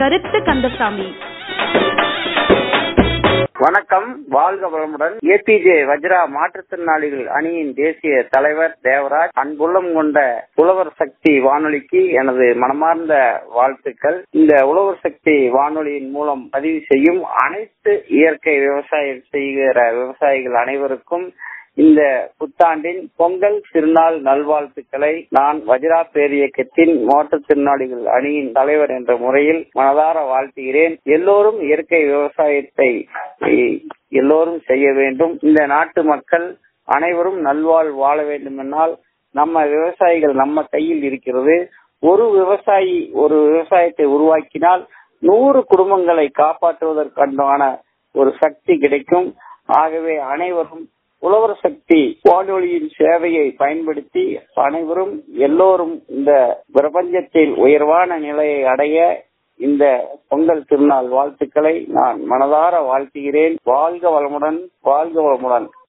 கருத்து கந்தசாமி வணக்கம் வாழ்க வளமுடன் ஏபிஜே வஜ்ரா மாற்றுத்திறனாளிகள் அணியின் தேசிய தலைவர் தேவராஜ் அன்புள்ளம் கொண்ட உழவர் சக்தி வானொலிக்கு எனது மனமார்ந்த வாழ்த்துக்கள் இந்த உழவர் சக்தி வானொலியின் மூலம் பதிவு செய்யும் அனைத்து இயற்கை விவசாயம் செய்கிற விவசாயிகள் அனைவருக்கும் இந்த புத்தாண்டின் பொங்கல் திருநாள் நல்வாழ்த்துக்களை நான் வஜ்ரா பேரியக்கத்தின் மாற்றுத்திறனாளிகள் அணியின் தலைவர் என்ற முறையில் மனதார வாழ்த்துகிறேன் எல்லோரும் இயற்கை விவசாயத்தை எல்லோரும் செய்ய வேண்டும் இந்த நாட்டு மக்கள் அனைவரும் நல்வாழ் வாழ வேண்டுமென்றால் நம்ம விவசாயிகள் நம்ம கையில் இருக்கிறது ஒரு விவசாயி ஒரு விவசாயத்தை உருவாக்கினால் நூறு குடும்பங்களை காப்பாற்றுவதற்கான ஒரு சக்தி கிடைக்கும் ஆகவே அனைவரும் உழவர் சக்தி வானொலியின் சேவையை பயன்படுத்தி அனைவரும் எல்லோரும் இந்த பிரபஞ்சத்தில் உயர்வான நிலையை அடைய இந்த பொங்கல் திருநாள் வாழ்த்துக்களை நான் மனதார வாழ்த்துகிறேன் வாழ்க வளமுடன் வாழ்க வளமுடன்